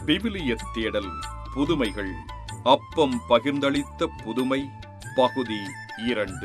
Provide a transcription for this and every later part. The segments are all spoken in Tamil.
விவிலிய தேடல் புதுமைகள் அப்பம் பகிர்ந்தளித்த புதுமை பகுதி இரண்டு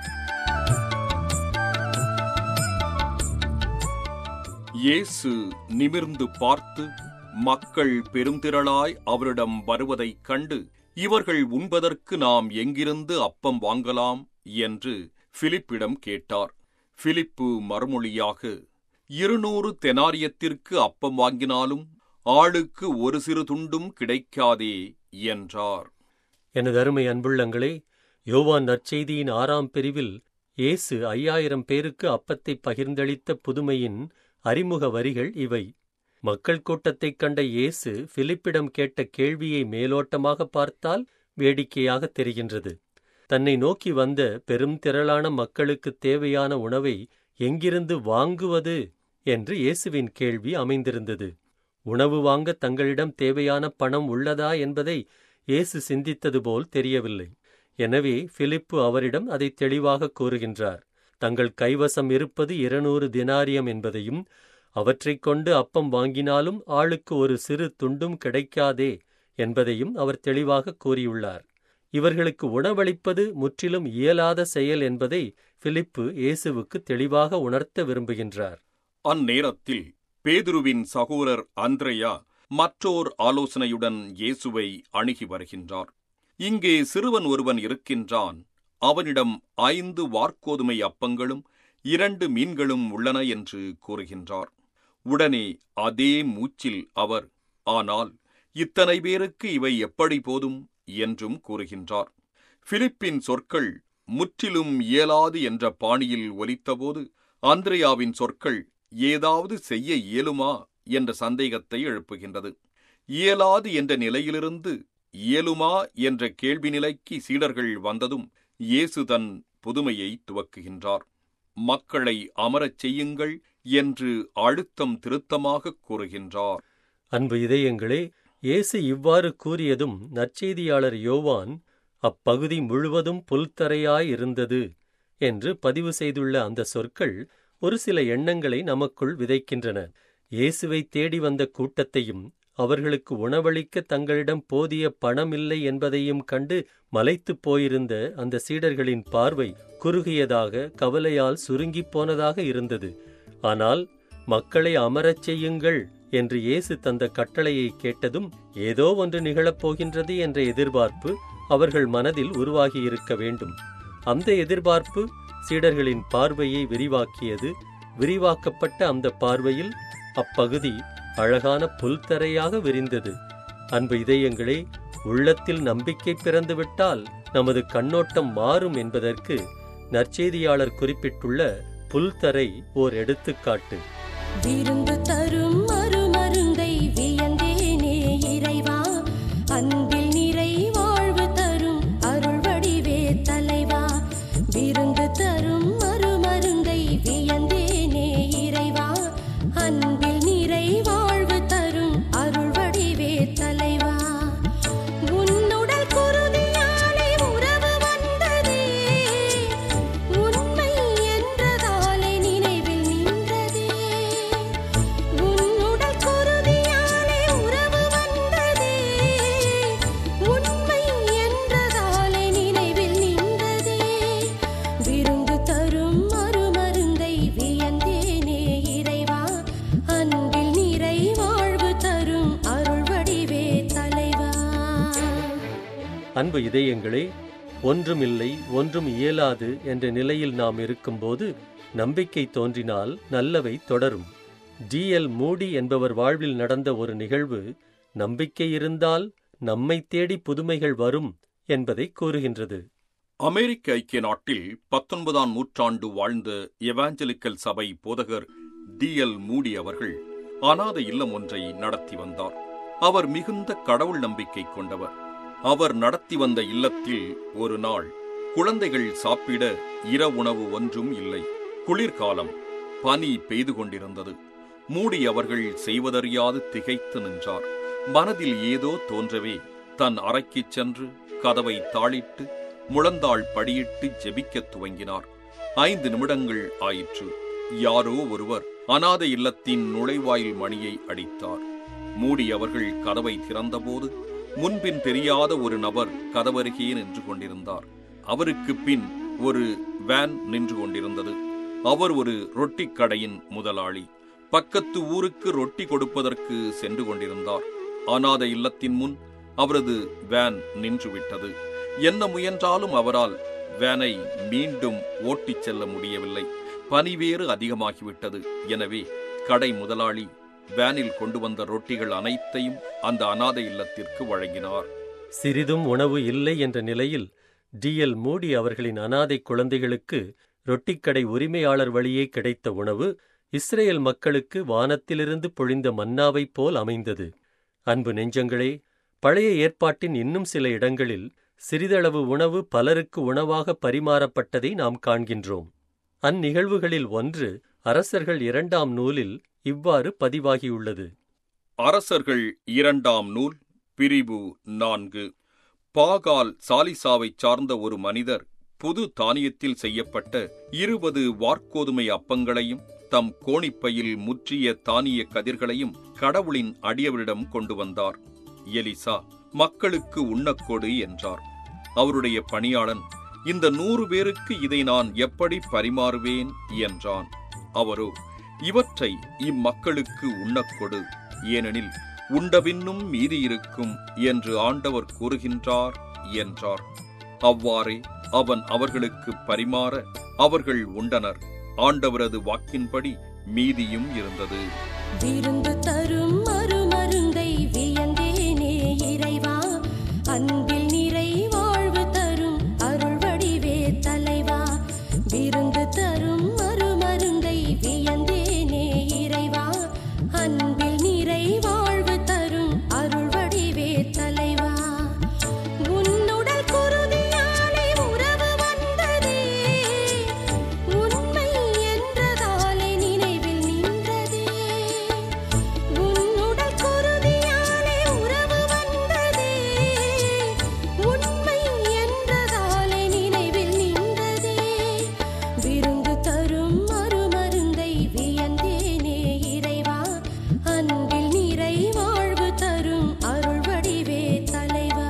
இயேசு நிமிர்ந்து பார்த்து மக்கள் பெருந்திரளாய் அவரிடம் வருவதைக் கண்டு இவர்கள் உண்பதற்கு நாம் எங்கிருந்து அப்பம் வாங்கலாம் என்று பிலிப்பிடம் கேட்டார் பிலிப்பு மறுமொழியாக இருநூறு தெனாரியத்திற்கு அப்பம் வாங்கினாலும் ஆளுக்கு ஒரு சிறு துண்டும் கிடைக்காதே என்றார் எனது அருமை அன்புள்ளங்களே யோவான் நற்செய்தியின் ஆறாம் பிரிவில் இயேசு ஐயாயிரம் பேருக்கு அப்பத்தை பகிர்ந்தளித்த புதுமையின் அறிமுக வரிகள் இவை மக்கள் கூட்டத்தைக் கண்ட இயேசு பிலிப்பிடம் கேட்ட கேள்வியை மேலோட்டமாக பார்த்தால் வேடிக்கையாக தெரிகின்றது தன்னை நோக்கி வந்த பெரும் திரளான மக்களுக்கு தேவையான உணவை எங்கிருந்து வாங்குவது என்று இயேசுவின் கேள்வி அமைந்திருந்தது உணவு வாங்க தங்களிடம் தேவையான பணம் உள்ளதா என்பதை இயேசு சிந்தித்தது போல் தெரியவில்லை எனவே பிலிப்பு அவரிடம் அதை தெளிவாக கூறுகின்றார் தங்கள் கைவசம் இருப்பது இருநூறு தினாரியம் என்பதையும் அவற்றைக் கொண்டு அப்பம் வாங்கினாலும் ஆளுக்கு ஒரு சிறு துண்டும் கிடைக்காதே என்பதையும் அவர் தெளிவாக கூறியுள்ளார் இவர்களுக்கு உணவளிப்பது முற்றிலும் இயலாத செயல் என்பதை பிலிப்பு இயேசுவுக்கு தெளிவாக உணர்த்த விரும்புகின்றார் அந்நேரத்தில் பேதுருவின் சகோதரர் அந்திரையா மற்றோர் ஆலோசனையுடன் இயேசுவை அணுகி வருகின்றார் இங்கே சிறுவன் ஒருவன் இருக்கின்றான் அவனிடம் ஐந்து வார்க்கோதுமை அப்பங்களும் இரண்டு மீன்களும் உள்ளன என்று கூறுகின்றார் உடனே அதே மூச்சில் அவர் ஆனால் இத்தனை பேருக்கு இவை எப்படி போதும் என்றும் கூறுகின்றார் பிலிப்பின் சொற்கள் முற்றிலும் இயலாது என்ற பாணியில் ஒலித்தபோது அந்திரையாவின் சொற்கள் ஏதாவது செய்ய இயலுமா என்ற சந்தேகத்தை எழுப்புகின்றது இயலாது என்ற நிலையிலிருந்து இயலுமா என்ற கேள்வி நிலைக்கு சீடர்கள் வந்ததும் இயேசு தன் புதுமையை துவக்குகின்றார் மக்களை அமரச் செய்யுங்கள் என்று அழுத்தம் திருத்தமாக கூறுகின்றார் அன்பு இதயங்களே இயேசு இவ்வாறு கூறியதும் நற்செய்தியாளர் யோவான் அப்பகுதி முழுவதும் புல்தரையாயிருந்தது என்று பதிவு செய்துள்ள அந்த சொற்கள் ஒரு சில எண்ணங்களை நமக்குள் விதைக்கின்றன இயேசுவை தேடி வந்த கூட்டத்தையும் அவர்களுக்கு உணவளிக்க தங்களிடம் போதிய பணமில்லை என்பதையும் கண்டு மலைத்துப் போயிருந்த அந்த சீடர்களின் பார்வை குறுகியதாக கவலையால் சுருங்கிப் போனதாக இருந்தது ஆனால் மக்களை அமரச் செய்யுங்கள் என்று இயேசு தந்த கட்டளையை கேட்டதும் ஏதோ ஒன்று நிகழப் போகின்றது என்ற எதிர்பார்ப்பு அவர்கள் மனதில் உருவாகியிருக்க வேண்டும் அந்த எதிர்பார்ப்பு சீடர்களின் பார்வையை விரிவாக்கியது விரிவாக்கப்பட்ட அந்த பார்வையில் அப்பகுதி அழகான புல்தரையாக விரிந்தது அன்பு இதயங்களே உள்ளத்தில் நம்பிக்கை பிறந்துவிட்டால் நமது கண்ணோட்டம் மாறும் என்பதற்கு நற்செய்தியாளர் குறிப்பிட்டுள்ள புல்தரை ஓர் எடுத்துக்காட்டு விருந்து தரும் மறுமருந்தை வியந்தேனே இறைவா அன்பில் நிறை வாழ்வு தரும் அருள் வடிவே தலைவா விருந்து தரும் மறுமருந்தை வியந்தேனே இறைவா அன்பில் நிறை வாழ்வு தரும் அருள் வடிவே தலைவா உன்னுடல் குருதியாலே உறவு வந்ததே உண்மை என்றதாலே நினைவில் நின்றதே உன்னுடல் குருதியாலே உறவு வந்ததே உண்மை என்றதாலே நினைவில் நின்றதே விருந்து தரும் மறுமருந்தை வியந்தேனே இறைவா அன்பில் நிறை வாழ்வு தரும் அருள் வடிவே தலைவா அன்பு இதயங்களே ஒன்றுமில்லை ஒன்றும் இயலாது என்ற நிலையில் நாம் இருக்கும்போது நம்பிக்கை தோன்றினால் நல்லவை தொடரும் டி எல் மூடி என்பவர் வாழ்வில் நடந்த ஒரு நிகழ்வு நம்பிக்கை இருந்தால் நம்மை தேடி புதுமைகள் வரும் என்பதை கூறுகின்றது அமெரிக்க ஐக்கிய நாட்டில் பத்தொன்பதாம் நூற்றாண்டு வாழ்ந்த எவாஞ்சலிக்கல் சபை போதகர் டி எல் மூடி அவர்கள் அனாதை இல்லம் ஒன்றை நடத்தி வந்தார் அவர் மிகுந்த கடவுள் நம்பிக்கை கொண்டவர் அவர் நடத்தி வந்த இல்லத்தில் ஒரு நாள் குழந்தைகள் சாப்பிட இரவுணவு ஒன்றும் இல்லை குளிர்காலம் பனி பெய்து கொண்டிருந்தது மூடி அவர்கள் செய்வதறியாது திகைத்து நின்றார் மனதில் ஏதோ தோன்றவே தன் அறைக்குச் சென்று கதவை தாளிட்டு முழந்தாள் படியிட்டு ஜெபிக்கத் துவங்கினார் ஐந்து நிமிடங்கள் ஆயிற்று யாரோ ஒருவர் அனாதை இல்லத்தின் நுழைவாயில் மணியை அடித்தார் மூடி அவர்கள் கதவை திறந்தபோது முன்பின் தெரியாத ஒரு நபர் கதவருகே நின்று கொண்டிருந்தார் அவருக்கு பின் ஒரு வேன் நின்று கொண்டிருந்தது அவர் ஒரு ரொட்டி கடையின் முதலாளி பக்கத்து ஊருக்கு ரொட்டி கொடுப்பதற்கு சென்று கொண்டிருந்தார் அநாத இல்லத்தின் முன் அவரது வேன் நின்றுவிட்டது என்ன முயன்றாலும் அவரால் வேனை மீண்டும் ஓட்டிச் செல்ல முடியவில்லை பனி வேறு அதிகமாகிவிட்டது எனவே கடை முதலாளி வேனில் கொண்டு வந்த ரொட்டிகள் அனைத்தையும் அந்த அநாத இல்லத்திற்கு வழங்கினார் சிறிதும் உணவு இல்லை என்ற நிலையில் டிஎல் மூடி அவர்களின் அனாதை குழந்தைகளுக்கு ரொட்டிக்கடை உரிமையாளர் வழியே கிடைத்த உணவு இஸ்ரேல் மக்களுக்கு வானத்திலிருந்து பொழிந்த மன்னாவைப் போல் அமைந்தது அன்பு நெஞ்சங்களே பழைய ஏற்பாட்டின் இன்னும் சில இடங்களில் சிறிதளவு உணவு பலருக்கு உணவாக பரிமாறப்பட்டதை நாம் காண்கின்றோம் அந்நிகழ்வுகளில் ஒன்று அரசர்கள் இரண்டாம் நூலில் இவ்வாறு பதிவாகியுள்ளது அரசர்கள் இரண்டாம் நூல் பிரிவு நான்கு பாகால் சாலிசாவைச் சார்ந்த ஒரு மனிதர் புது தானியத்தில் செய்யப்பட்ட இருபது வார்க்கோதுமை அப்பங்களையும் தம் கோணிப்பையில் முற்றிய தானிய கதிர்களையும் கடவுளின் அடியவரிடம் கொண்டு வந்தார் எலிசா மக்களுக்கு உண்ணக்கொடு என்றார் அவருடைய பணியாளன் இந்த நூறு பேருக்கு இதை நான் எப்படி பரிமாறுவேன் என்றான் அவரோ இவற்றை இம்மக்களுக்கு உண்ணக்கொடு ஏனெனில் உண்டபின்னும் மீதியிருக்கும் என்று ஆண்டவர் கூறுகின்றார் என்றார் அவ்வாறே அவன் அவர்களுக்கு பரிமாற அவர்கள் உண்டனர் ஆண்டவரது வாக்கின்படி மீதியும் இருந்தது விருந்து தரும் மறுமருந்தை வியந்தேனே இறைவா அன்பில் நிறை வாழ்வு தரும் அருள் வடிவே தலைவா விருந்து தரும் மறுமருந்தை வியந்தேனே இறைவா அன்பில் நிறை வாழ்வு தரும் அருள் வடிவே தலைவா உன்னுடல் குருதியாலே உறவு வந்ததே உண்மை என்றதாலே நினைவில் நின்றதே உன்னுடல் குருதியாலே உறவு வந்ததே உண்மை என்றதாலே நினைவில் நின்றதே விருந்து தரும் மறுமருந்தை வியந்தேனே இறைவா அன்பில் நிறை வாழ்வு தரும் அருள் வடிவே தலைவா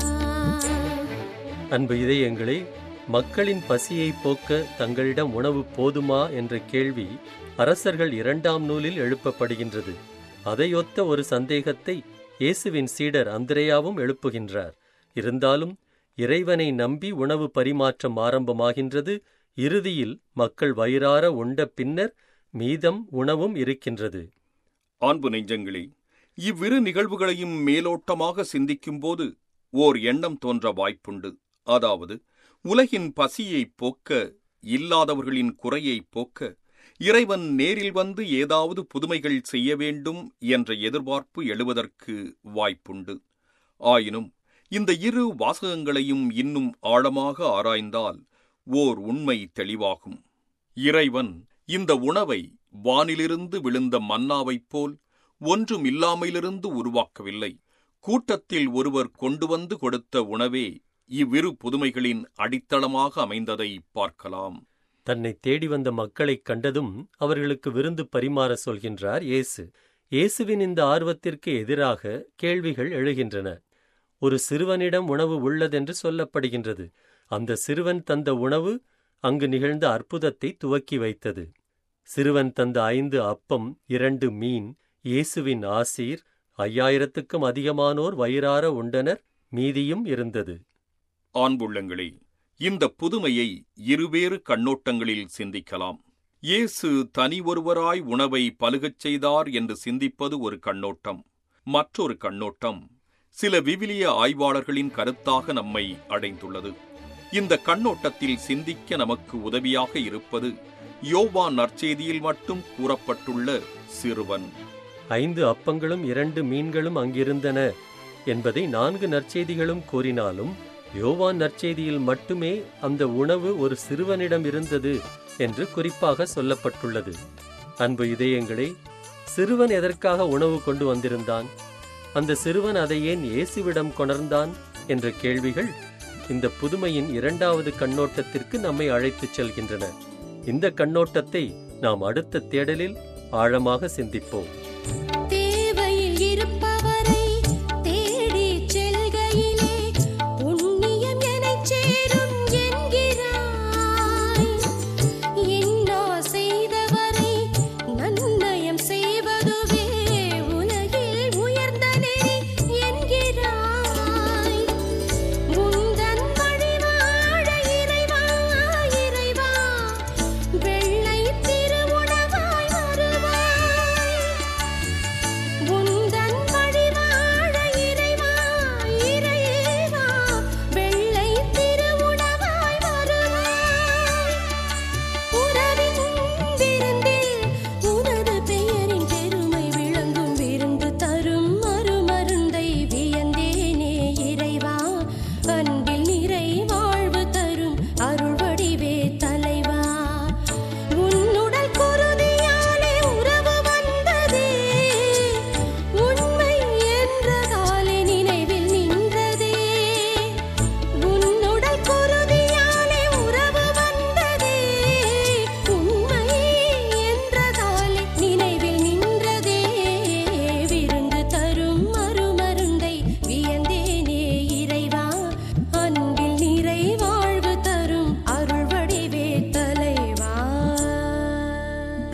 அன்பு இதயங்களே மக்களின் பசியை போக்க தங்களிடம் உணவு போதுமா என்ற கேள்வி அரசர்கள் இரண்டாம் நூலில் எழுப்பப்படுகின்றது அதையொத்த ஒரு சந்தேகத்தை இயேசுவின் சீடர் அந்திரேயாவும் எழுப்புகின்றார் இருந்தாலும் இறைவனை நம்பி உணவு பரிமாற்றம் ஆரம்பமாகின்றது இறுதியில் மக்கள் வயிறார உண்ட பின்னர் மீதம் உணவும் இருக்கின்றது அன்பு நெஞ்சங்களே இவ்விரு நிகழ்வுகளையும் மேலோட்டமாக சிந்திக்கும்போது ஓர் எண்ணம் தோன்ற வாய்ப்புண்டு அதாவது உலகின் பசியைப் போக்க இல்லாதவர்களின் குறையைப் போக்க இறைவன் நேரில் வந்து ஏதாவது புதுமைகள் செய்ய வேண்டும் என்ற எதிர்பார்ப்பு எழுவதற்கு வாய்ப்புண்டு ஆயினும் இந்த இரு வாசகங்களையும் இன்னும் ஆழமாக ஆராய்ந்தால் ஓர் உண்மை தெளிவாகும் இறைவன் இந்த உணவை வானிலிருந்து விழுந்த மன்னாவைப் போல் ஒன்றும் இல்லாமையிலிருந்து உருவாக்கவில்லை கூட்டத்தில் ஒருவர் கொண்டு வந்து கொடுத்த உணவே இவ்விரு புதுமைகளின் அடித்தளமாக அமைந்ததை பார்க்கலாம் தன்னை தேடி வந்த மக்களைக் கண்டதும் அவர்களுக்கு விருந்து பரிமாற சொல்கின்றார் இயேசு இயேசுவின் இந்த ஆர்வத்திற்கு எதிராக கேள்விகள் எழுகின்றன ஒரு சிறுவனிடம் உணவு உள்ளதென்று சொல்லப்படுகின்றது அந்த சிறுவன் தந்த உணவு அங்கு நிகழ்ந்த அற்புதத்தை துவக்கி வைத்தது சிறுவன் தந்த ஐந்து அப்பம் இரண்டு மீன் இயேசுவின் ஆசீர் ஐயாயிரத்துக்கும் அதிகமானோர் வயிறார உண்டனர் மீதியும் இருந்தது ஆண்புள்ளங்களே இந்த புதுமையை இருவேறு கண்ணோட்டங்களில் சிந்திக்கலாம் இயேசு தனி ஒருவராய் உணவை பலுகச் செய்தார் என்று சிந்திப்பது ஒரு கண்ணோட்டம் மற்றொரு கண்ணோட்டம் சில விவிலிய ஆய்வாளர்களின் கருத்தாக நம்மை அடைந்துள்ளது இந்த கண்ணோட்டத்தில் சிந்திக்க நமக்கு உதவியாக இருப்பது யோவான் நற்செய்தியில் மட்டும் கூறப்பட்டுள்ள சிறுவன் ஐந்து அப்பங்களும் இரண்டு மீன்களும் அங்கிருந்தன என்பதை நான்கு நற்செய்திகளும் கூறினாலும் யோவான் நற்செய்தியில் மட்டுமே அந்த உணவு ஒரு சிறுவனிடம் இருந்தது என்று குறிப்பாக சொல்லப்பட்டுள்ளது அன்பு இதயங்களே சிறுவன் எதற்காக உணவு கொண்டு வந்திருந்தான் அந்த சிறுவன் அதை ஏன் இயேசுவிடம் கொணர்ந்தான் என்ற கேள்விகள் இந்த புதுமையின் இரண்டாவது கண்ணோட்டத்திற்கு நம்மை அழைத்துச் செல்கின்றன இந்த கண்ணோட்டத்தை நாம் அடுத்த தேடலில் ஆழமாக சிந்திப்போம் தேவையில் இருப்பவர்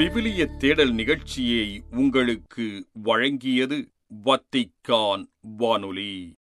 விவிலிய தேடல் நிகழ்ச்சியை உங்களுக்கு வழங்கியது வத்திக்கான் வானொலி